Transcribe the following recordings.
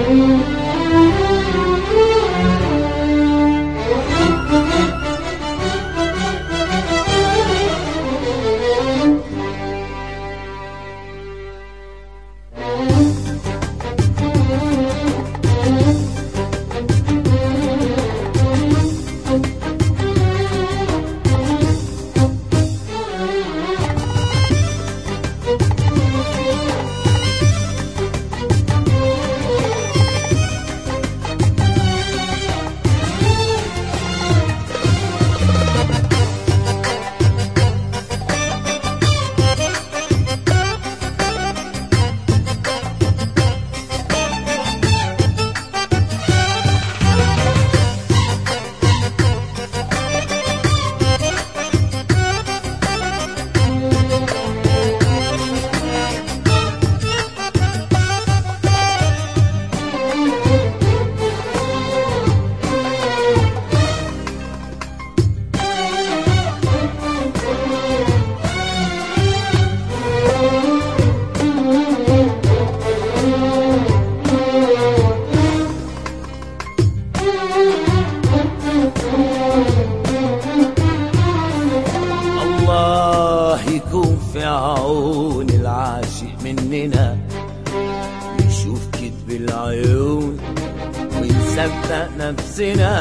الله يكون في عون العاشق مننا نشوف كذب العيون ونصدق نفسنا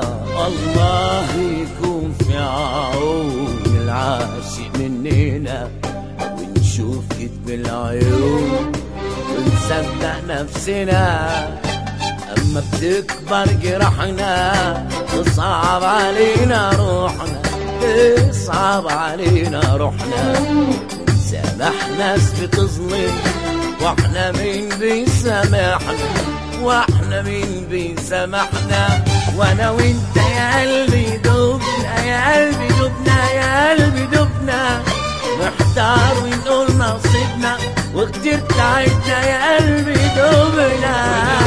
الله يكون في عون العاشق مننا ونشوف كذب العيون ونصدق نفسنا أما بتكبر جرحنا تصعب علينا روحنا تصعب علينا روحنا سامح ناس بتظلم واحنا مين بيسامحنا واحنا مين بيسامحنا وانا وانت يا قلبي دبنا يا قلبي دبنا يا قلبي دبنا محتار ونقول نصيبنا وكتير تعبنا يا قلبي دبنا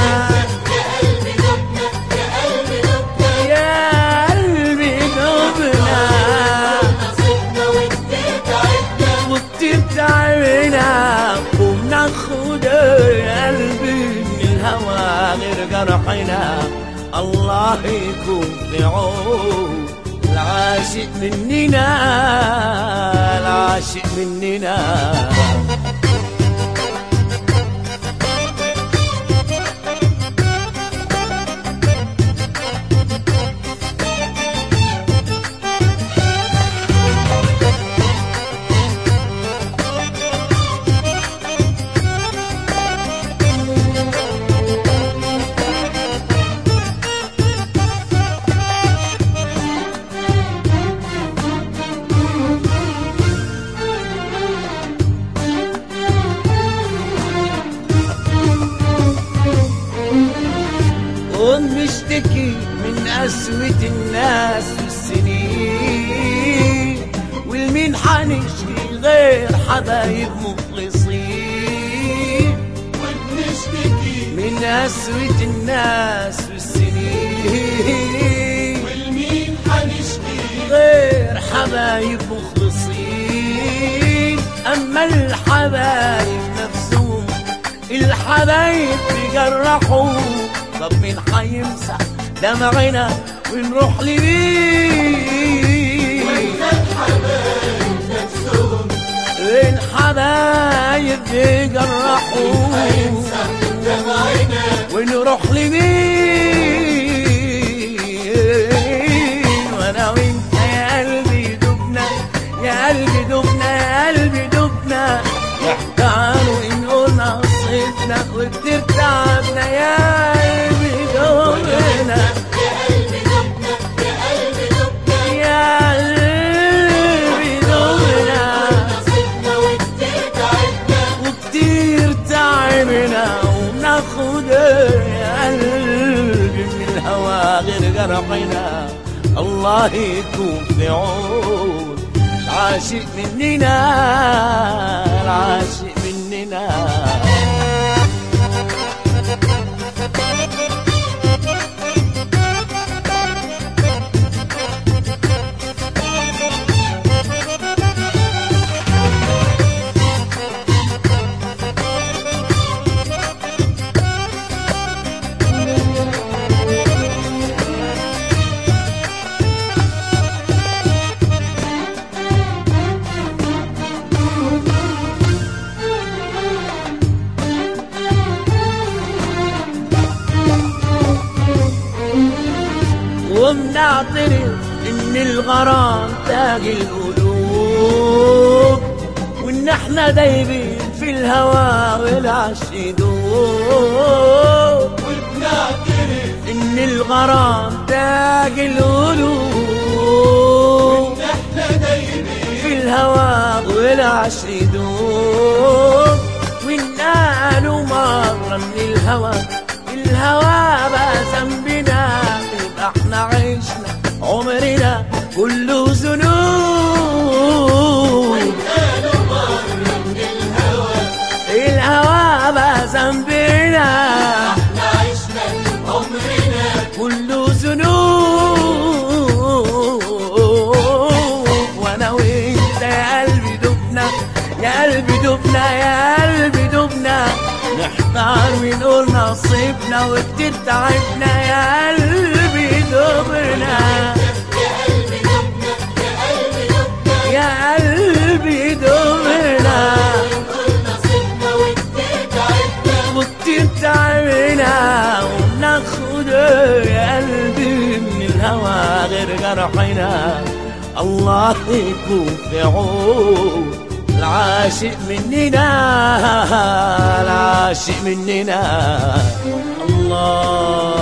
يا قلبي دبنا وكتير تعبنا وبناخد يا قلبي من الهوى غير جرحنا الله يكون في عون العاشق مننا العاشق مننا ونشتكي من قسوة الناس والسنين والمين حنشكي غير حبايب مخلصين ونشتكي من قسوة الناس والسنين والمين حنشكي غير حبايب مخلصين أما الحبايب نفسهم الحبايب بيجرحوا طب مين حيمسح دمعنا ونروح لمين الحبايب نفسهم الحبايب بيجرحوا دمعنا ونروح لمين وانا وانت يا قلبي دبنا يا قلبي دبنا يا قلبي دبنا نحتار ونقول نصيبنا وكتير تعبنا يا قلبي دبنا يا قلبي دبنا يا قلبي دبنا نصيبنا وكتير تعبنا وكتير تعبنا وبناخد يا قلبي من الهوى غير جرحنا الله يكون في عون العاشق مننا العاشق مننا وبنعترف ان الغرام تاج القلوب وان احنا دايبين في الهوى والعشق يدوب وبنعترف ان الغرام تاج القلوب احنا دايبين في الهوى والعشق يدوب وان قالوا مرة ان الهوى الهوى بقى ذنبنا يبقى احنا عشنا عمرنا كله ذنوب قالوا مرة من الهوى الهوى بقى ذنبنا احنا عشنا عمرنا كله ذنوب وانا وانت يا قلبي دبنا يا قلبي دبنا يا قلبي دبنا نحتار ونقول نصيبنا وكتير تعبنا يا قلبي دبنا يا قلبي دبنا يا قلبي دبنا يا قلبي دبنا نقول نصيبنا وكتير تعبنا وكتير تعبنا وناخد يا قلبي من الهوى غير جرحنا الله يكون في عون العاشق مننا العاشق مننا الله